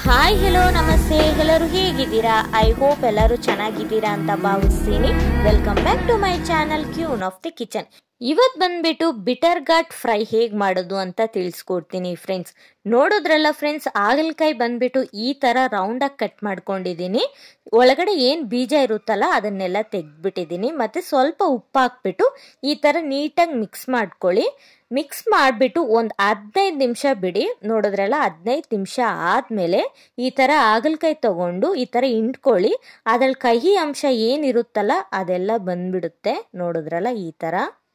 hi hello ನಮಸ್ತೆ ಎಲ್ಲರೂ ಹೇಗಿದ್ದೀರಾ ಐ ಹೋಪ್ ಎಲ್ಲರೂ ಚೆನ್ನಾಗಿದ್ದೀರಾ ಅಂತ ಭಾವಿಸ್ತೀನಿ welcome back to my channel queen of the kitchen ಇವತ್ ಬಂದ್ಬಿಟ್ಟು ಬಿಟರ್ ಗಾಟ್ ಫ್ರೈ ಹೇಗ್ ಮಾಡೋದು ಅಂತ ತಿಳಿಸ್ಕೊಡ್ತೀನಿ ಫ್ರೆಂಡ್ಸ್ ನೋಡೋದ್ರಲ್ಲ ಫ್ರೆಂಡ್ಸ್ ಹಾಗಲಕಾಯಿ ಬಂದ್ಬಿಟ್ಟು ಈ ತರ ರೌಂಡ್ ಆಗಿ ಕಟ್ ಮಾಡ್ಕೊಂಡಿದ್ದೀನಿ ಒಳಗಡೆ ಏನ್ ಬೀಜ ಇರುತ್ತಲ್ಲ ಅದನ್ನೆಲ್ಲ ತೆಗ್ದ್ಬಿಟ್ಟಿದ್ದೀನಿ ಮತ್ತೆ ಸ್ವಲ್ಪ ಉಪ್ಪು ಹಾಕ್ಬಿಟ್ಟು ಈ ತರ ನೀಟಾಗಿ ಮಿಕ್ಸ್ ಮಾಡ್ಕೊಳ್ಳಿ ಮಿಕ್ಸ್ ಮಾಡಿಬಿಟ್ಟು ಒಂದು ಹದಿನೈದು ನಿಮಿಷ ಬಿಡಿ ನೋಡಿದ್ರಲ್ಲ ಹದಿನೈದು ನಿಮಿಷ ಆದಮೇಲೆ ಈ ಥರ ಹಾಗಲಕಾಯಿ ತಗೊಂಡು ಈ ಥರ ಹಿಂಡ್ಕೊಳ್ಳಿ ಅದ್ರಲ್ಲಿ ಕಹಿ ಅಂಶ ಏನಿರುತ್ತಲ್ಲ ಅದೆಲ್ಲ ಬಂದ್ಬಿಡುತ್ತೆ ನೋಡಿದ್ರಲ್ಲ ಈ ಥರ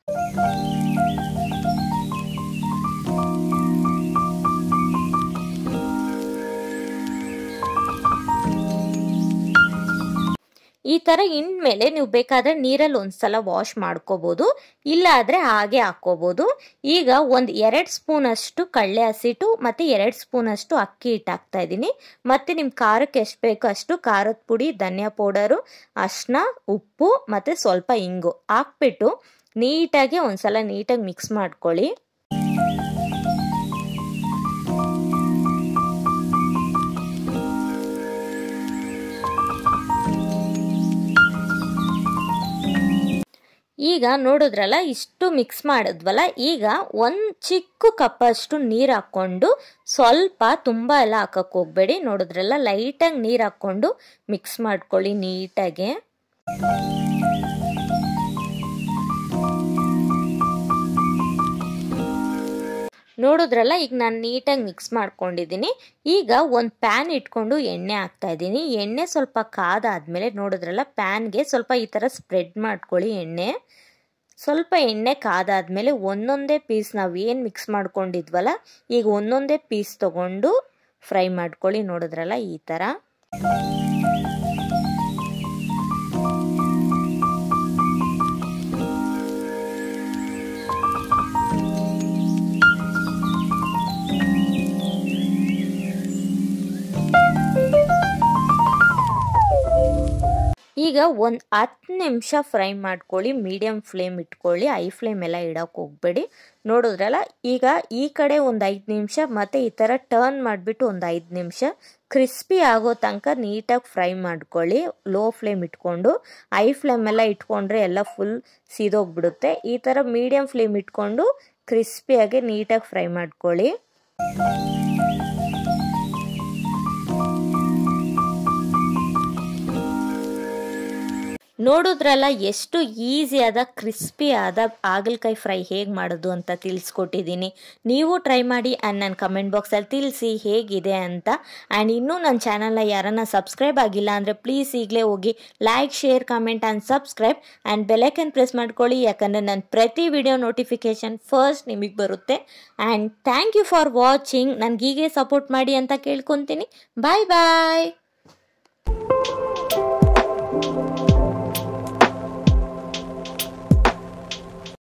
ಈ ಥರ ಮೇಲೆ ನೀವು ಬೇಕಾದರೆ ನೀರಲ್ಲಿ ಒಂದ್ಸಲ ವಾಶ್ ಮಾಡ್ಕೋಬೋದು ಇಲ್ಲ ಆದರೆ ಹಾಗೆ ಹಾಕ್ಕೋಬೋದು ಈಗ ಒಂದು ಎರಡು ಸ್ಪೂನಷ್ಟು ಕಡಲೆ ಹಸಿಟ್ಟು ಮತ್ತು ಎರಡು ಸ್ಪೂನಷ್ಟು ಅಕ್ಕಿ ಹಿಟ್ಟು ಹಾಕ್ತಾ ಇದ್ದೀನಿ ಮತ್ತು ನಿಮ್ಮ ಖಾರಕ್ಕೆ ಎಷ್ಟು ಬೇಕೋ ಅಷ್ಟು ಖಾರದ ಪುಡಿ ಧನಿಯಾ ಪೌಡರು ಅರ್ಶಿನ ಉಪ್ಪು ಮತ್ತು ಸ್ವಲ್ಪ ಇಂಗು ಹಾಕ್ಬಿಟ್ಟು ನೀಟಾಗಿ ಒಂದ್ಸಲ ನೀಟಾಗಿ ಮಿಕ್ಸ್ ಮಾಡ್ಕೊಳ್ಳಿ ಈಗ ನೋಡಿದ್ರಲ್ಲ ಇಷ್ಟು ಮಿಕ್ಸ್ ಮಾಡಿದ್ವಲ್ಲ ಈಗ ಒಂದು ಚಿಕ್ಕ ಕಪ್ಪಷ್ಟು ನೀರು ಹಾಕ್ಕೊಂಡು ಸ್ವಲ್ಪ ತುಂಬ ಎಲ್ಲ ಹಾಕಕ್ಕೆ ಹೋಗ್ಬೇಡಿ ನೋಡಿದ್ರಲ್ಲ ಲೈಟಾಗಿ ನೀರು ಹಾಕ್ಕೊಂಡು ಮಿಕ್ಸ್ ಮಾಡ್ಕೊಳ್ಳಿ ನೀಟಾಗಿ ನೋಡಿದ್ರಲ್ಲ ಈಗ ನಾನು ನೀಟಾಗಿ ಮಿಕ್ಸ್ ಮಾಡ್ಕೊಂಡಿದ್ದೀನಿ ಈಗ ಒಂದು ಪ್ಯಾನ್ ಇಟ್ಕೊಂಡು ಎಣ್ಣೆ ಹಾಕ್ತಾ ಇದ್ದೀನಿ ಎಣ್ಣೆ ಸ್ವಲ್ಪ ಕಾದಾದ್ಮೇಲೆ ನೋಡಿದ್ರಲ್ಲ ಪ್ಯಾನ್ಗೆ ಸ್ವಲ್ಪ ಈ ಥರ ಸ್ಪ್ರೆಡ್ ಮಾಡ್ಕೊಳ್ಳಿ ಎಣ್ಣೆ ಸ್ವಲ್ಪ ಎಣ್ಣೆ ಕಾದಾದ್ಮೇಲೆ ಒಂದೊಂದೇ ಪೀಸ್ ನಾವು ಏನು ಮಿಕ್ಸ್ ಮಾಡ್ಕೊಂಡಿದ್ವಲ್ಲ ಈಗ ಒಂದೊಂದೇ ಪೀಸ್ ತಗೊಂಡು ಫ್ರೈ ಮಾಡ್ಕೊಳ್ಳಿ ನೋಡಿದ್ರಲ್ಲ ಈ ಥರ ಈಗ ಒಂದು ಹತ್ತು ನಿಮಿಷ ಫ್ರೈ ಮಾಡ್ಕೊಳ್ಳಿ ಮೀಡಿಯಮ್ ಫ್ಲೇಮ್ ಇಟ್ಕೊಳ್ಳಿ ಐ ಫ್ಲೇಮ್ ಎಲ್ಲ ಇಡೋಕೆ ಹೋಗ್ಬೇಡಿ ನೋಡಿದ್ರಲ್ಲ ಈಗ ಈ ಕಡೆ ಒಂದು ಐದು ನಿಮಿಷ ಮತ್ತು ಈ ಥರ ಟರ್ನ್ ಮಾಡಿಬಿಟ್ಟು ಒಂದು ಐದು ನಿಮಿಷ ಕ್ರಿಸ್ಪಿ ಆಗೋ ತನಕ ನೀಟಾಗಿ ಫ್ರೈ ಮಾಡ್ಕೊಳ್ಳಿ ಲೋ ಫ್ಲೇಮ್ ಇಟ್ಕೊಂಡು ಐ ಫ್ಲೇಮ್ ಎಲ್ಲ ಇಟ್ಕೊಂಡ್ರೆ ಎಲ್ಲ ಫುಲ್ ಸೀದೋಗ್ಬಿಡುತ್ತೆ ಈ ಥರ ಮೀಡಿಯಮ್ ಫ್ಲೇಮ್ ಇಟ್ಕೊಂಡು ಕ್ರಿಸ್ಪಿಯಾಗಿ ನೀಟಾಗಿ ಫ್ರೈ ಮಾಡ್ಕೊಳ್ಳಿ ನೋಡಿದ್ರಲ್ಲ ಎಷ್ಟು ಈಸಿಯಾದ ಕ್ರಿಸ್ಪಿ ಆದ ಹಾಗಲಕಾಯಿ ಫ್ರೈ ಹೇಗೆ ಮಾಡೋದು ಅಂತ ತಿಳಿಸ್ಕೊಟ್ಟಿದ್ದೀನಿ ನೀವು ಟ್ರೈ ಮಾಡಿ ಆ್ಯಂಡ್ ನನ್ನ ಕಮೆಂಟ್ ಬಾಕ್ಸಲ್ಲಿ ತಿಳಿಸಿ ಹೇಗಿದೆ ಅಂತ ಆ್ಯಂಡ್ ಇನ್ನೂ ನನ್ನ ಚಾನಲ್ನ ಯಾರನ್ನ ಸಬ್ಸ್ಕ್ರೈಬ್ ಆಗಿಲ್ಲ ಅಂದರೆ ಪ್ಲೀಸ್ ಈಗಲೇ ಹೋಗಿ like share comment and subscribe and bell icon press ಮಾಡ್ಕೊಳ್ಳಿ ಯಾಕಂದರೆ ನನ್ನ ಪ್ರತಿ ವಿಡಿಯೋ ನೋಟಿಫಿಕೇಷನ್ ಫಸ್ಟ್ ನಿಮಗೆ ಬರುತ್ತೆ and thank you for watching ನನಗೆ ಹೀಗೆ ಸಪೋರ್ಟ್ ಮಾಡಿ ಅಂತ ಕೇಳ್ಕೊತೀನಿ ಬಾಯ್ ಬಾಯ್